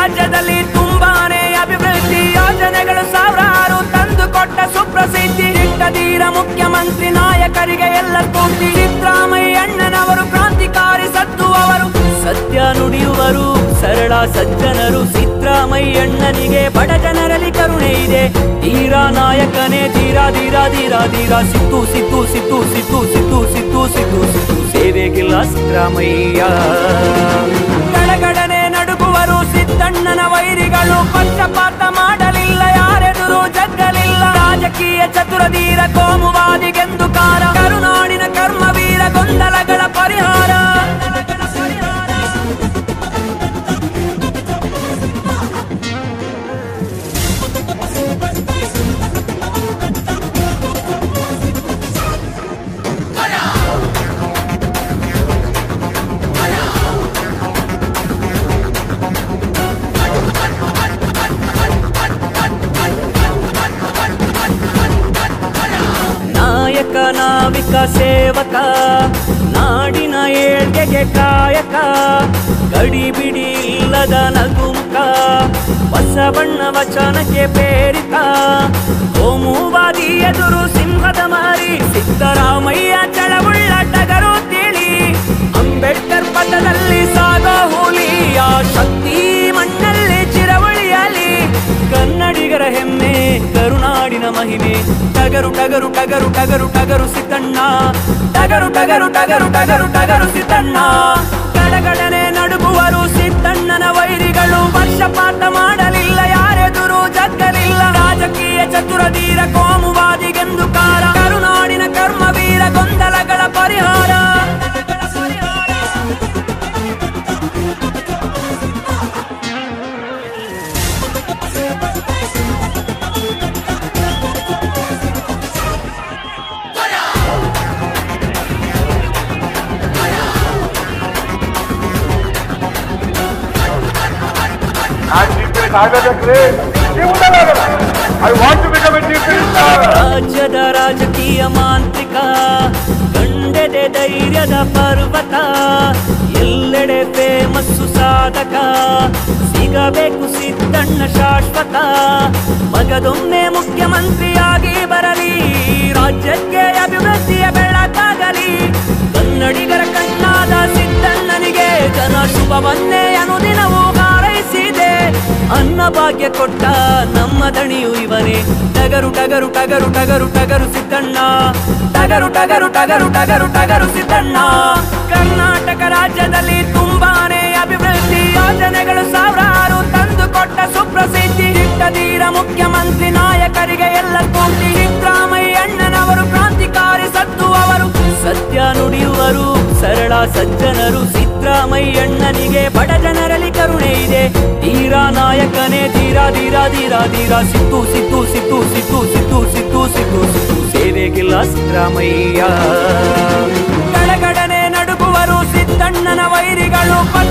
ರಾಜ್ಯದಲ್ಲಿ ತುಂಬಾನೇ ಅಭಿವೃದ್ಧಿ ಯೋಜನೆಗಳು ಸಾವಿರಾರು ತಂದು ಕೊಟ್ಟ ಸುಪ್ರಸಿದ್ಧಿ ದಿಟ್ಟಧೀರ ಮುಖ್ಯಮಂತ್ರಿ ನಾಯಕರಿಗೆ ಎಲ್ಲ ಸ್ಫೂರ್ತಿ ಸಿದ್ದರಾಮಯ್ಯ ಅಣ್ಣನವರು ಕ್ರಾಂತಿಕಾರಿ ಸತ್ತು ಅವರು ಸತ್ಯ ನುಡಿಯುವರು ಸರಳ ಸಜ್ಜನರು ಸಿದ್ದರಾಮಯ್ಯಣ್ಣನಿಗೆ ಬಡ ಜನರಲ್ಲಿ ಕರುಣೆ ಇದೆ ಧೀರ ನಾಯಕನೇ ಧೀರ ಧೀರ ಧೀರ ಧೀರ ಸಿತ್ತು ಸಿತ್ತು ಸಿತ್ತು ಸಿತ್ತು ಸಿತ್ತು ಸಿತ್ತು ಸಿತ್ತು ಸಿತ್ತು ಸೇವೆಗಿಲ್ಲ ಸಿದ್ದರಾಮಯ್ಯ ಗಡಗಡನೆ ನಡುಗುವರು ಸಿದ್ದಣ್ಣನ ವೈರಿಗಳು ಪಕ್ಷಪಾತ ಮಾಡಲಿಲ್ಲ ಯಾರೆದುರು ಜಗ್ಗಲಿಲ್ಲ ರಾಜಕೀಯ ಚತುರಧೀರ ಕೋಮುವಾದಿಗೆಂದು ಕಾರ ಕರುನಾಡಿನ ಕರ್ಮವೀರ ಗೊಂದಲಗಳ ಪರಿಹಾರ ನಾಯಕ ನಾವಿಕ ಸೇವಕ ನಾಡಿನ ಏಳ್ಗೆಗೆ ಕಾಯಕ ಗಡಿ ಬಿಡಿ ಇಲ್ಲದ ನಗುಮುಖ ಬಸವಣ್ಣ ವಚನಕ್ಕೆ ಪ್ರೇರಿತ ಕೋಮುವಾದಿ ಎದುರು ಸಿಂಹದ ಮಾರಿ ಸಿದ್ದರಾಮಯ್ಯ ಚಳವುಳ್ಳ ಟಗರು ತಿಳಿ ಅಂಬೇಡ್ಕರ್ ಪಥದಲ್ಲಿ ಸಾಗೋ ಹುಲಿ ಆ ಶಕ್ತಿ ಮಣ್ಣಲ್ಲಿ ಚಿರವಳಿಯಲಿ ಕನ್ನಡಿಗರ ಹೆಮ್ಮೆ ಕರುನಾಡಿನ ಮಹಿಮೆ ಟಗರು ಟಗರು ಟಗರು ಟಗರು ಟಗರು ಸಿದ್ದಣ್ಣ ಟಗರು ಟಗರು ಟಗರು ಟಗರು ಟಗರು ಸಿದ್ದಣ್ಣ ಗಡಗಡನೆ ನಡುಗುವರು ಸಿದ್ದಣ್ಣನ ವೈರಿಗಳು ವರ್ಷಪಾತ ಮಾಡಲಿಲ್ಲ ಯಾರೆದುರು ಜಗ್ಗಲಿಲ್ಲ ರಾಜಕೀಯ ಚತುರಧೀರ ಕೋಮುವಾದಿಗೆಂದು ಕಾರ ಕರುನಾಡಿನ ಕರ್ಮವೀರ ಗೊಂದಲಗಳ ಪರಿಹಾರ ನಾನ್ ಚೀಫ್ ಮಿನಿಸ್ಟರ್ ಆಗಬೇಕ್ರಿ ಜೀವನದಾಗಲ್ಲ I want to become a chief minister ರಾಜ್ಯದ ರಾಜಕೀಯ ಮಾಂತ್ರಿಕ ಗಂಡೆದೆ ಧೈರ್ಯದ ಪರ್ವತ ಎಲ್ಲೆಡೆ ಫೇಮಸ್ಸು ಸಾಧಕ ಸಿಗಬೇಕು ಸಿದ್ದಣ್ಣ ಶಾಶ್ವತ ಮಗದೊಮ್ಮೆ ಮುಖ್ಯಮಂತ್ರಿಯಾಗಿ ಬರಲಿ ರಾಜ್ಯಕ್ಕೆ ಅಭಿವೃದ್ಧಿಯ ಬೆಳಕಾಗಲಿ ಕನ್ನಡಿಗರ ಕಣ್ಣಾದ ಸಿದ್ದಣ್ಣನಿಗೆ ಜನ ಶುಭವನ್ನೇ ಅನುದಿನವೂ ಹಾರೈಸಿದೆ ಅನ್ನ ಭಾಗ್ಯ ಕೊಟ್ಟ ನಮ್ಮ ದಣಿಯು ಇವನೇ ಟಗರು ಟಗರು ಟಗರು ಟಗರು ಟಗರು ಸಿದ್ದಣ್ಣ ಟಗರು ಟಗರು ಟಗರು ಟಗರು ಟಗರು ಸಿದ್ದಣ್ಣ ಕರ್ನಾಟಕ ರಾಜ್ಯದಲ್ಲಿ ತುಂಬಾನೇ ಅಭಿವೃದ್ಧಿ ಯೋಜನೆಗಳು ಸಾವಿರಾರು ತಂದು ಕೊಟ್ಟ ಸುಪ್ರಸಿದ್ಧಿ ದಿಟ್ಟಧೀರ ಮುಖ್ಯಮಂತ್ರಿ ನಾಯಕರಿಗೆ ಎಲ್ಲ ಸ್ಫೂರ್ತಿ ಸಿದ್ದರಾಮಯ್ಯ ಅಣ್ಣನವರು ಕ್ರಾಂತಿಕಾರಿ ಸತ್ತು ಅವರು ಸತ್ಯ ನುಡಿಯುವರು ಸರಳ ಸಜ್ಜನರು ಸಿದ್ದರಾಮಯ್ಯಣ್ಣನಿಗೆ ಬಡ ಜನರಲ್ಲಿ ಕರುಣೆ ಇದೆ ಧೀರ ನಾಯಕನೇ ಧೀರ ಧೀರ ಧೀರ ಧೀರ ಸಿತ್ತು ಸಿತ್ತು ಸಿತ್ತು ಸಿತ್ತು ಸಿತ್ತು ಸಿತ್ತು ಸಿತ್ತು ಸಿತ್ತು ಸೇವೆಗಿಲ್ಲ ಸಿದ್ದರಾಮಯ್ಯ ಗಡಗಡನೆ ನಡುಗುವರು ಸಿದ್ದಣ್ಣನ ವೈರಿಗಳು